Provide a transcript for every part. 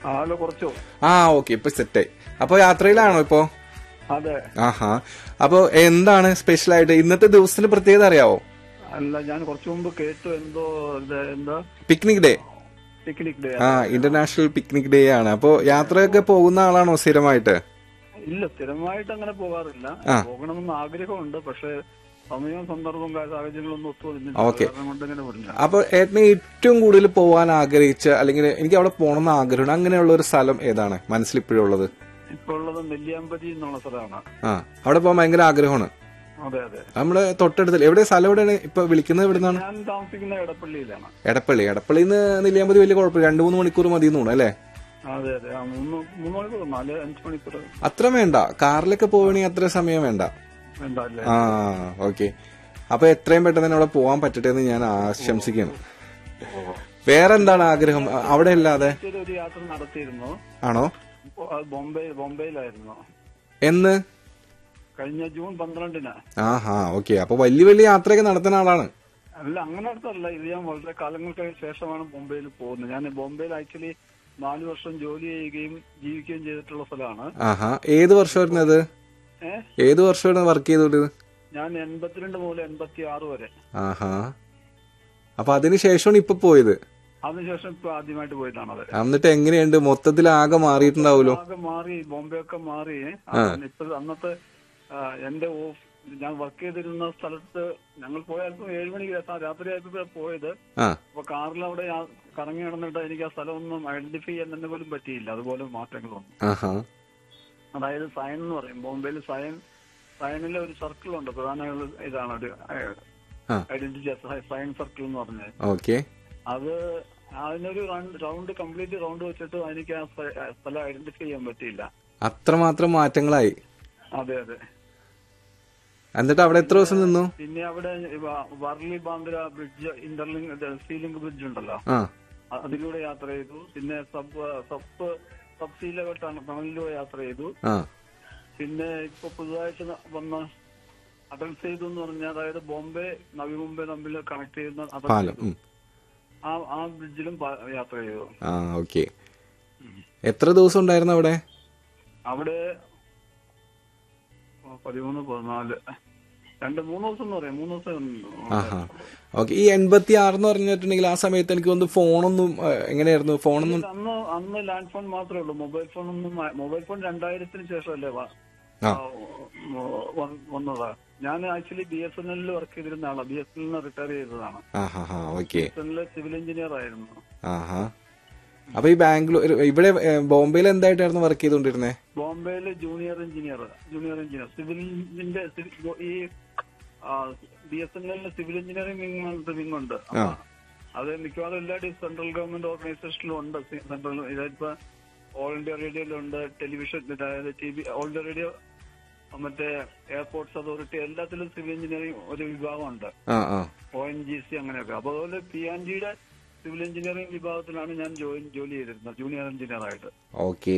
ആള് കുറച്ചു ആ ഓക്കെ ഇപ്പൊ സെറ്റായി അപ്പൊ യാത്രയിലാണോ ഇപ്പോ അതെ ആഹാ അപ്പൊ എന്താണ് സ്പെഷ്യൽ ആയിട്ട് ഇന്നത്തെ ദിവസത്തിന്റെ പ്രത്യേകത അറിയാവോ അല്ല ഞാൻ കുറച്ചു മുമ്പ് കേട്ടു എന്തോ ഇത് എന്താ പിക്നിക് ഡേ പിക്നിക് ഡേ ആ ഇന്റർനാഷണൽ പിക്നിക് ഡേ ആണ് അപ്പൊ യാത്രയൊക്കെ പോകുന്ന ആളാണോ സ്ഥിരമായിട്ട് ഇല്ല സ്ഥിരമായിട്ട് അങ്ങനെ പോകാറില്ല ആ. പോകണമെന്ന് ആഗ്രഹമുണ്ട് പക്ഷെ സമയവും സന്ദർഭവും കാ- സാഹചര്യങ്ങളൊന്നും ഒത്തു വരുന്നില്ല ഓക്കേ. കാരണം കൊണ്ട് ഇങ്ങനെ വരില്ല അപ്പൊ ഏട്ടന് ഏറ്റവും കൂടുതൽ പോകാൻ ആഗ്രഹിച്ച അല്ലെങ്കിൽ എനിക്ക് അവിടെ പോകണമെന്ന് ആഗ്രഹമുണ്ട് അങ്ങനെയുള്ള ഒരു സ്ഥലം ഏതാണ് മനസ്സിൽ ഇപ്പോഴും ഉള്ളത് ഇപ്പൊ ഉള്ളത് നെല്ലിയാമ്പതി എന്നുള്ള സ്ഥലമാണ് ആ അവിടെ പോകാൻ ഭയങ്കര ആഗ്രഹമാണ് അതെ അതെ നമ്മുടെ തൊട്ടടുത്ത് എവിടെ സ്ഥലം എവിടെയാണ് ഇപ്പൊ വിളിക്കുന്നത് എവിടെ നിന്നാണ് ഞാൻ താമസിക്കുന്ന എടപ്പള്ളിയിലാണ് എടപ്പള്ളി എടപ്പള്ളിയിൽ നിന്ന് നെല്ലിയാമ്പതി വലിയ കുഴപ്പമില്ല രണ്ടു മൂന്ന് മണിക്കൂർ മതി എന്ന് തോന്നുന്നു അല്ലേ അതെ അതെ ആ മൂന്ന് മൂന്ന് മണിക്കൂർ നാല് അഞ്ച് മണിക്കൂർ അത്ര വേണ്ട കാറിലൊക്കെ പോവുകയാണെങ്കിൽ അത്ര സമയം വേണ്ട വേണ്ട അല്ലേ ആ ഓക്കെ അപ്പൊ എത്രയും പെട്ടെന്ന് തന്നെ അവിടെ പോകാൻ പറ്റട്ടെ എന്ന് ഞാൻ ആശംസിക്കുന്നു വേറെ എന്താണ് ആഗ്രഹം അ- അവിടെ അല്ലാതെ ഇച്ചിരി ഒരു യാത്ര നടത്തിയിരുന്നു ആണോ ഇപ്പൊ അത് ബോംബെ ബോംബെയിലായിരുന്നു എന്ന് കഴിഞ്ഞ ജൂൺ പന്ത്രണ്ടിന് ആഹാ ഓക്കെ അപ്പൊ വലിയ വലിയ യാത്രയൊക്കെ നടത്തുന്ന ആളാണ് അല്ല അങ്ങനെ അടുത്തല്ല ഇത് ഞാൻ വളരെ കാലങ്ങൾക്ക് ശേഷമാണ് ബോംബെയിൽ പോകുന്നത് ഞാൻ ബോംബെയിൽ ആക്ച്വലി നാല് വർഷം ജോലി ചെയ്യുകയും ജീവിക്കുകയും ചെയ്തിട്ടുള്ള സ്ഥലമാണ് ആഹാ ഏത് വർഷമായിരുന്നു അത് ഏഹ് ഏത് വർഷമായിരുന്നു വർക്ക് ചെയ്തോണ്ട് ഞാൻ എൺപത്തിരണ്ട് മുതൽ എൺപത്തി ആറ് വരെ ആഹാ അപ്പൊ അതിന് ശേഷമാണ് ഇപ്പൊ പോയത് അതിനുശേഷം ഇപ്പൊ ആദ്യമായിട്ട് പോയിട്ടാണ് അത് എന്നിട്ട് എങ്ങനെയുണ്ട് മൊത്തത്തിൽ ആകെ മാറിയിട്ടുണ്ടാവുമല്ലോ ആകെ മാറി ബോംബെ ഒക്കെ മാറി ഇപ്പൊ അന്നത്തെ ആ, എന്റെ ഓഫ് ഞാൻ വർക്ക് ചെയ്തിരുന്ന സ്ഥലത്ത് ഞങ്ങൾ പോയാലും ഏഴ് മണിക്ക് എത്താൻ രാത്രി ആയപ്പോ പോയത് ആ അപ്പൊ കാറിൽ അവിടെ ഞാൻ കറങ്ങി നടന്നിട്ട് എനിക്ക് ആ സ്ഥലമൊന്നും ഐഡന്റിഫൈ ചെയ്യാൻ തന്നെ പോലും പറ്റിയില്ല അതുപോലെ മാറ്റങ്ങൾ വന്നു ആഹാ അതായത് സയൻ എന്ന് പറയും ബോംബെയിൽ സയൻ സയനിലെ ഒരു സർക്കിൾ ഉണ്ട് പ്രധാനമുള്ള ഇതാണ് ഒരു ആ. ഐഡന്റിറ്റി സയൻ സർക്കിൾ എന്ന് പറഞ്ഞത് ഓക്കെ അത് അതിനൊരു റൗണ്ട് കംപ്ലീറ്റ് റൗണ്ട് വെച്ചിട്ട് എനിക്ക് ആ സ്ഥ- ആ സ്ഥലം ഐഡന്റിഫൈ ചെയ്യാൻ പറ്റിയില്ല അത്രമാത്രം മാറ്റങ്ങളായി അതെ അതെ എന്നിട്ട് അവിടെ എത്ര ദിവസം നിന്നു പിന്നെ അവിടെ വ- Worli Bandra bridge interlink sealing bridge ഉണ്ടല്ലോ ആ അ- അതിലൂടെ യാത്ര ചെയ്തു പിന്നെ sub sub sub sea level ടണലിലൂടെ യാത്ര ചെയ്തു ആ പിന്നെ ഇപ്പൊ പുതുതായിട്ട് ന- വന്ന അടൽ സേതു എന്ന് പറഞ്ഞാൽ അതായത് ബോംബെ നവി മുംബൈ തമ്മിൽ കണക്ട് ചെയ്യുന്ന അടൽ പാലം സേതു. ഉം. ആ ആ ബ്രിഡ്ജിലും പ- യാത്ര ചെയ്തു ആ ഓക്കെ എത്ര ദിവസം ഉണ്ടായിരുന്നു അവിടെ അവിടെ പതിമൂന്ന് പതിനാല് രണ്ട് മൂന്ന് ദിവസം എന്ന് പറയാം മൂന്ന് ദിവസം ആഹാ ഓക്കെ ഈ എൺപത്തി ആറ് എന്ന് പറഞ്ഞിട്ടുണ്ടെങ്കിൽ ആ സമയത്ത് എനിക്ക് തോന്നുന്നു ഫോണൊന്നും ആ, എങ്ങനെയായിരുന്നു ഫോണൊന്നും അന്ന് അന്ന് ലാൻഡ് ഫോൺ മാത്രമേ ഉള്ളൂ മൊബൈൽ ഫോൺ ഒന്നും മൊബൈൽ ഫോൺ രണ്ടായിരത്തിന് ശേഷമല്ലേ വ- ആ. ആ, വ- വന്നതാ ഞാൻ ആക്ച്വലി ബി എസ് എൻ എല്ലിൽ വർക്ക് ചെയ്തിരുന്ന ആളാണ് ബി എസ് എൻ എല്ലിൽ റിട്ടയർ ചെയ്തതാണ് ആഹാ ഹാ ഓക്കെ ബി എസ് എൻ എല്ലിൽ സിവിൽ എഞ്ചിനീയർ ആയിരുന്നു ആഹാ അപ്പൊ ഈ ബാംഗ്ലൂർ ഇവിടെ ഏ, ബോംബെയിൽ എന്തായിട്ടായിരുന്നു വർക്ക് ചെയ്തോണ്ടിരുന്നേ ബോംബെയിലെ ജൂനിയർ എഞ്ചിനീയർ ജൂനിയർ എഞ്ചിനീയർ സിവിലിന്റെ സിവി- ഈ ബി എസ് എൻ എല്ലിന് സിവിൽ എഞ്ചിനീയറിംഗ് വിങ് വിങ് ഉണ്ട് അപ്പൊ അത് മിക്കവാറും എല്ലാ സെൻട്രൽ ഗവൺമെന്റ് ഓർഗനൈസേഷനിലും ഉണ്ട് സെൻട്രൽ ഇതായിപ്പോ ഓൾ ഇന്ത്യ റേഡിയോയിലുണ്ട് ടെലിവിഷൻ അതായത് T V all India radio മറ്റേ എയർപോർട്ട്സ് അതോറിറ്റി എല്ലാത്തിലും സിവിൽ എഞ്ചിനീയറിംഗ് ഒരു വിഭാഗമുണ്ട് ആ ആ ഒ എൻ ജി സി അങ്ങനെയൊക്കെ അപ്പൊ അതുപോലെ പി ആൻ ജിയുടെ സിവിൽ എഞ്ചിനീയറിംഗ് വിഭാഗത്തിലാണ് ഞാൻ ജോയിൻ ജോലി ചെയ്തിരുന്നത് ജൂനിയർ എഞ്ചിനീയർ ആയിട്ട് ഓക്കെ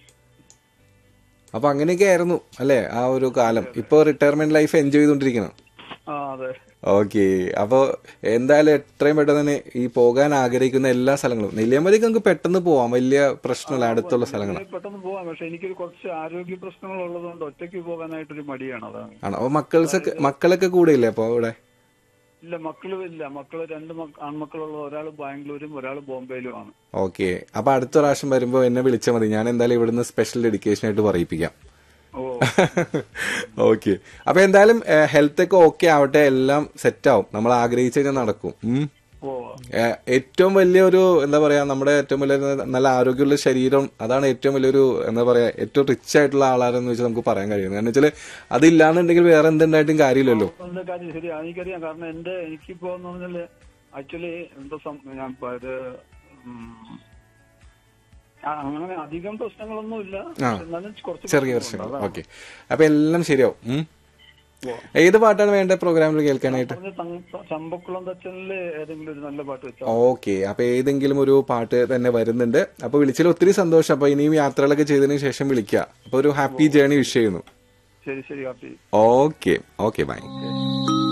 അപ്പൊ അങ്ങനെയൊക്കെ ആയിരുന്നു അല്ലെ ആ ഒരു കാലം ഇപ്പൊ റിട്ടയർമെന്റ് ലൈഫ് എൻജോയ് ചെയ്തോണ്ടിരിക്കണം ആ അതെ ഓക്കെ അപ്പൊ എന്തായാലും എത്രയും പെട്ടെന്ന് തന്നെ ഈ പോകാൻ ആഗ്രഹിക്കുന്ന എല്ലാ സ്ഥലങ്ങളും നെല്ലിയാമ്പതിക്ക് നമുക്ക് പെട്ടെന്ന് പോവാം വലിയ പ്രശ്നമില്ല അടുത്തുള്ള സ്ഥലങ്ങളാണ് ഇതിൽ പെട്ടെന്ന് പോവാം പക്ഷെ എനിക്കൊരു കുറച്ച് ആരോഗ്യ പ്രശ്നങ്ങൾ ഉള്ളതുകൊണ്ട് ഒറ്റയ്ക്ക് പോകാനായിട്ടൊരു മടിയാണ് അതാണ് ആണോ അപ്പൊ മക്കൾസൊക്കെ മക്കളൊക്കെ കൂടെ ഇല്ലേ അപ്പൊ ഇവിടെ ഇല്ല മക്കളും ഇല്ല മക്കള് രണ്ട് മക്ക- ആൺമക്കളുള്ള ഒരാൾ ബാംഗ്ലൂരും ഒരാൾ ബോംബെയിലുമാണ് ഓക്കെ അപ്പൊ അടുത്ത പ്രാവശ്യം വരുമ്പോ എന്നെ വിളിച്ചാൽ മതി ഞാൻ എന്തായാലും ഇവിടുന്ന് സ്പെഷ്യൽ ഡെഡിക്കേഷൻ ആയിട്ട് പറയിപ്പിക്കാം ഓ ഓക്കെ അപ്പൊ എന്തായാലും ഹെൽത്ത് ഒക്കെ ഓക്കെ ആവട്ടെ എല്ലാം സെറ്റ് ആവും നമ്മൾ ആഗ്രഹിച്ചു കഴിഞ്ഞാൽ നടക്കും ഉം. ഓ ഏഹ് ഏറ്റവും വലിയൊരു എന്താ പറയാ നമ്മുടെ ഏറ്റവും വലിയ നല്ല ആരോഗ്യമുള്ള ശരീരം അതാണ് ഏറ്റവും വലിയൊരു എന്താ പറയാ ഏറ്റവും റിച്ച് ആയിട്ടുള്ള ആളാരെന്ന് വെച്ചാൽ നമുക്ക് പറയാൻ കഴിയുന്നത് കാരണം വെച്ചാൽ അതില്ലാന്നുണ്ടെങ്കിൽ വേറെ എന്തുണ്ടായിട്ടും കാര്യമില്ലല്ലോ അതിന്റെ കാര്യം ശരിയാ എനിക്കറിയാം കാരണം എന്റെ എനിക്കിപ്പോ എന്ന് പറഞ്ഞാല് ആക്ച്വലി എന്താ സം- ഞാൻ ഇപ്പൊ ഇത് ഉം, ആ, അങ്ങനെ അധികം പ്രശ്നങ്ങളൊന്നും ഇല്ല ആ. എന്നാലും കുറച്ച് ചെറിയ പ്രശ്നങ്ങളുണ്ട്. പ്രശ്നങ്ങൾ അതാണ്. ഓക്കെ അപ്പൊ എല്ലാം ശരിയാവും ഉം. ഓ. ഏത് പാട്ടാണ് വേണ്ട പ്രോഗ്രാമിൽ കേൾക്കാനായിട്ട് പറഞ്ഞ തങ്ക- ചമ്പക്കുളം തച്ചനില് ഏതെങ്കിലും ഒരു നല്ല പാട്ട് വെച്ചോ ഓക്കെ അപ്പൊ ഏതെങ്കിലും ഒരു പാട്ട് തന്നെ വരുന്നുണ്ട് അപ്പൊ വിളിച്ചതിൽ ഒത്തിരി സന്തോഷം അപ്പൊ ഇനിയും യാത്രകളൊക്കെ ചെയ്തതിനു ശേഷം വിളിക്കുക അപ്പൊ ഒരു ഹാപ്പി ജേർണി വിഷ് ചെയ്യുന്നു ശരി ശരി ഹാപ്പി ഓക്കെ ഓക്കെ ബൈ